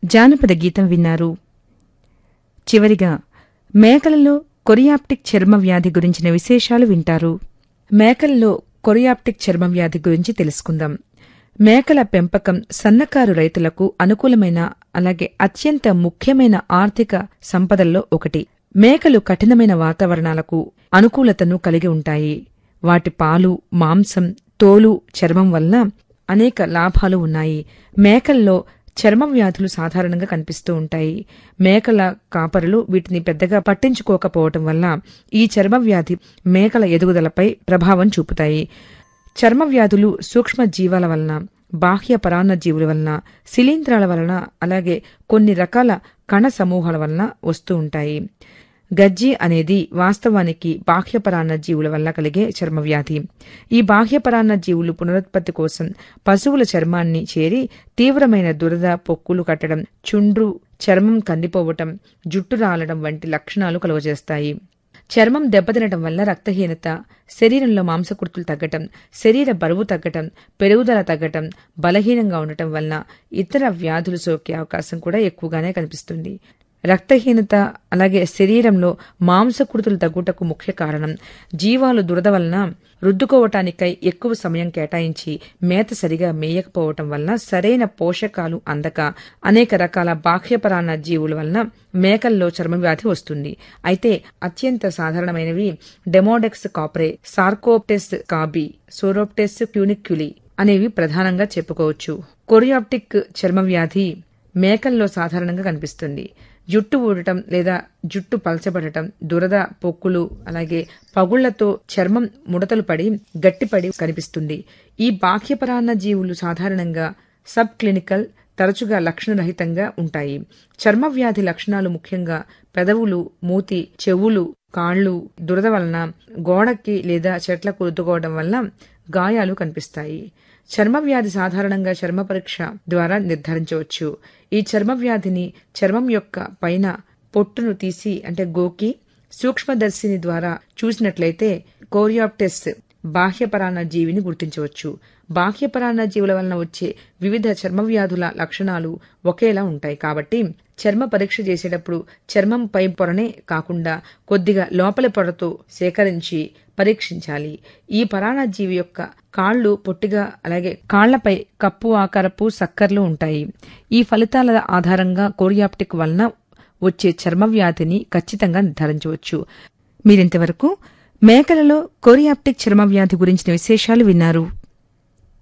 జానపద గీతం విన్నారు చివరిగా మేకలలో కొరియాప్టిక్ చర్మ వ్యాధి గురించిన విశేషాలు వింటారు మేకలలో కొరియాప్టిక్ చర్మ వ్యాధి గురించి తెలుసుకుందాం మేకల పెంపకం సన్నకారు రైతులకు అనుకూలమైన అలాగే అత్యంత ముఖ్యమైన ఆర్థిక సంపదల్లో ఒకటి మేకలు కఠినమైన వాతావరణాలకు అనుకూలతను కలిగి ఉంటాయి వాటి పాలు మాంసం తోలు చర్మం వలన అనేక లాభాలు ఉన్నాయి మేకల్లో చర్మ వ్యాధులు సాధారణంగా కనిపిస్తూ ఉంటాయి మేకల కాపరులు వీటిని పెద్దగా పట్టించుకోకపోవటం వల్ల ఈ చర్మ వ్యాధి మేకల ఎదుగుదలపై ప్రభావం చూపుతాయి చర్మ వ్యాధులు సూక్ష్మ జీవాల వలన బాహ్య పరాన్న జీవుల వలన శిలీంధ్రాల వలన అలాగే కొన్ని రకాల కణ సమూహాల వలన వస్తూ ఉంటాయి గజ్జి అనేది వాస్తవానికి బాహ్యపరాన్న జీవుల వల్ల కలిగే చర్మవ్యాధి ఈ బాహ్యపరాన్న జీవులు పునరుత్పత్తి కోసం పశువుల చర్మాన్ని చేరి తీవ్రమైన దురద పొక్కులు కట్టడం చుండ్రు చర్మం కందిపోవటం జుట్టు రాలడం వంటి లక్షణాలు కలుగజేస్తాయి చర్మం దెబ్బతినటం వల్ల రక్తహీనత శరీరంలో మాంసకృతులు తగ్గటం శరీర బరువు తగ్గటం పెరుగుదల తగ్గటం బలహీనంగా ఉండటం వలన ఇతర వ్యాధులు సోకే అవకాశం కూడా ఎక్కువగానే కనిపిస్తుంది రక్తహీనత అలాగే శరీరంలో మాంసకృతులు తగ్గుటకు ముఖ్య కారణం జీవాలు దురద వలన రుద్దుకోవటానికై ఎక్కువ సమయం కేటాయించి మేత సరిగా మేయకపోవటం వలన సరైన పోషకాలు అందక అనేక రకాల బాహ్యపరాన్న జీవుల వలన మేకల్లో చర్మవ్యాధి వస్తుంది అయితే అత్యంత సాధారణమైనవి డెమోడెక్స్ కాప్రే సార్కోప్టెస్ కాబీ సోరోప్టెస్ క్యూనిక్యులి అనేవి ప్రధానంగా చెప్పుకోవచ్చు కొరియాప్టిక్ చర్మవ్యాధి మేకల్లో సాధారణంగా కనిపిస్తుంది జుట్టు ఊడటం లేదా జుట్టు పలచబడటం దురద పొక్కులు అలాగే పగుళ్లతో చర్మం ముడతలు పడి గట్టిపడి కనిపిస్తుంది ఈ బాహ్యపరాన్న జీవులు సాధారణంగా సబ్ క్లినికల్ తరచుగా లక్షణరహితంగా ఉంటాయి చర్మ వ్యాధి లక్షణాలు ముఖ్యంగా పెదవులు మూతి చెవులు కాళ్ళు దురద వలన గోడకి లేదా చెట్లకు రుద్దుకోవడం వల్ల గాయాలు కనిపిస్తాయి చర్మ వ్యాధి సాధారణంగా చర్మ పరీక్ష ద్వారా నిర్ధారించవచ్చు ఈ చర్మ వ్యాధిని చర్మం యొక్క పైన పొట్టును తీసి అంటే గోకి సూక్ష్మదర్శిని ద్వారా చూసినట్లయితే కోరియాప్టెస్ బాహ్యపరాన్న జీవిని గుర్తించవచ్చు బాహ్యపరాన్న జీవుల వలన వచ్చే వివిధ చర్మ వ్యాధుల లక్షణాలు ఒకేలా ఉంటాయి కాబట్టి చర్మ పరీక్ష చేసేటప్పుడు చర్మం పై పొరనే కాకుండా కొద్దిగా లోపలి పొరతో సేకరించి పరీక్షించాలి ఈ పరాణజీవి యొక్క కాళ్లు పొట్టిగా అలాగే కాళ్లపై కప్పు ఆకారపు సక్కర్లు ఉంటాయి ఈ ఫలితాల ఆధారంగా కోరియాప్టిక్ వలన వచ్చే చర్మ వ్యాధిని ఖచ్చితంగా నిర్ధారించవచ్చు మీరింతవరకు మేకలలో కోరియాప్టిక్ చర్మ వ్యాధి గురించిన విశేషాలు విన్నారు